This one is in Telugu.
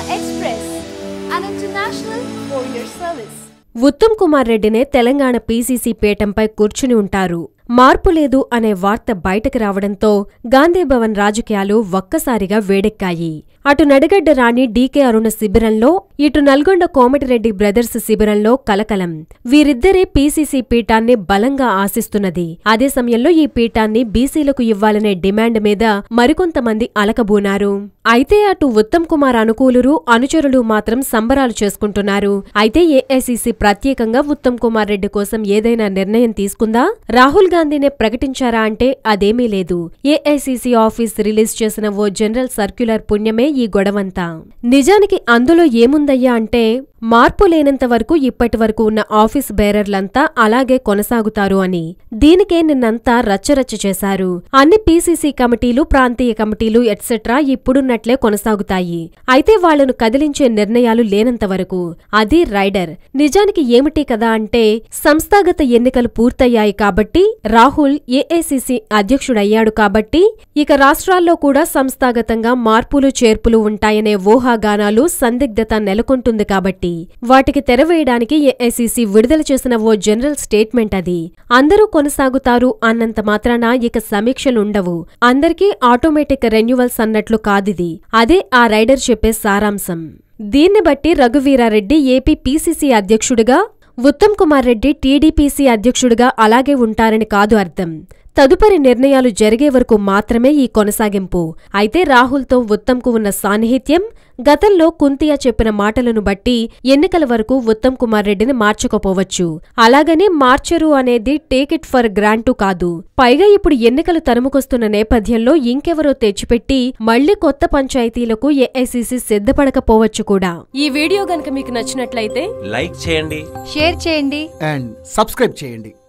Express, an international courier service. Uttam Kumar రెడ్డినే తెలంగాణ పీసీసీ పీఠంపై కూర్చుని ఉంటారు మార్పు లేదు అనే వార్త బయటకు రావడంతో గాంధీభవన్ రాజకీయాలు ఒక్కసారిగా వేడెక్కాయి అటు నడిగడ్డ రాణి డీకే అరుణ శిబిరంలో ఇటు నల్గొండ కోమటిరెడ్డి బ్రదర్స్ శిబిరంలో కలకలం వీరిద్దరే పీసీసీ పీఠాన్ని బలంగా ఆశిస్తున్నది అదే సమయంలో ఈ పీఠాన్ని బీసీలకు ఇవ్వాలనే డిమాండ్ మీద మరికొంతమంది అలకబూనారు అయితే అటు ఉత్తమ్ కుమార్ అనుకూలురు అనుచరులు మాత్రం సంబరాలు చేసుకుంటున్నారు అయితే ఏఐసీసీ ప్రత్యేకంగా ఉత్తమ్ కుమార్ రెడ్డి కోసం ఏదైనా నిర్ణయం తీసుకుందా రాహుల్ గాంధీనే ప్రకటించారా అంటే అదేమీ లేదు ఏఐసీసీ ఆఫీస్ రిలీజ్ చేసిన ఓ జనరల్ సర్క్యులర్ పుణ్యమే ఈ గొడవంతా నిజానికి అందులో ఏముందయ్యా అంటే మార్పు లేనంత వరకు ఇప్పటి వరకు ఉన్న ఆఫీస్ బేరర్లంతా అలాగే కొనసాగుతారు అని దీనికే నిన్నంతా రచ్చరచ్చ చేశారు అన్ని పీసీసీ కమిటీలు ప్రాంతీయ కమిటీలు ఎట్సెట్రా ఇప్పుడున్నట్లే కొనసాగుతాయి అయితే వాళ్లను కదిలించే నిర్ణయాలు లేనంత వరకు అది రైడర్ నిజానికి ఏమిటి కదా అంటే సంస్థాగత ఎన్నికలు పూర్తయ్యాయి కాబట్టి రాహుల్ ఏఐసీసీ అధ్యక్షుడయ్యాడు కాబట్టి ఇక రాష్ట్రాల్లో కూడా సంస్థాగతంగా మార్పులు చేర్పులు ఉంటాయనే ఊహాగానాలు సందిగ్ధత నెలకొంటుంది కాబట్టి వాటికి తెరవేయడానికి ఏఐసీసీ విడుదల చేసిన ఓ జనరల్ స్టేట్మెంట్ అది అందరూ కొనసాగుతారు అన్నంత మాత్రాన ఇక సమీక్షలుండవు అందరికీ ఆటోమేటిక్ రెన్యువల్స్ అన్నట్లు కాదిది అదే ఆ రైడర్ చెప్పే సారాంశం దీన్ని బట్టి రఘువీరారెడ్డి ఏపీ పీసీసీ అధ్యక్షుడిగా ఉత్తమ్ కుమార్ రెడ్డి టీడీపీసీ అధ్యక్షుడిగా అలాగే ఉంటారని కాదు అర్థం తదుపరి నిర్ణయాలు జరిగే వరకు మాత్రమే ఈ కొనసాగింపు అయితే రాహుల్తో ఉత్తమ్కు ఉన్న సాన్నిహిత్యం గతంలో కుంతియా చెప్పిన మాటలను బట్టి ఎన్నికల వరకు ఉత్తమ్ కుమార్ రెడ్డిని మార్చకపోవచ్చు అలాగని మార్చరు అనేది టేక్ ఇట్ ఫర్ గ్రాంటు కాదు పైగా ఇప్పుడు ఎన్నికలు తరుముకొస్తున్న నేపథ్యంలో ఇంకెవరో తెచ్చిపెట్టి మళ్లీ కొత్త పంచాయతీలకు ఏఐసీసీ సిద్ధపడకపోవచ్చు కూడా ఈ వీడియో గనక మీకు నచ్చినట్లయితే లైక్ చేయండి షేర్ చేయండి అండ్ సబ్స్క్రైబ్ చేయండి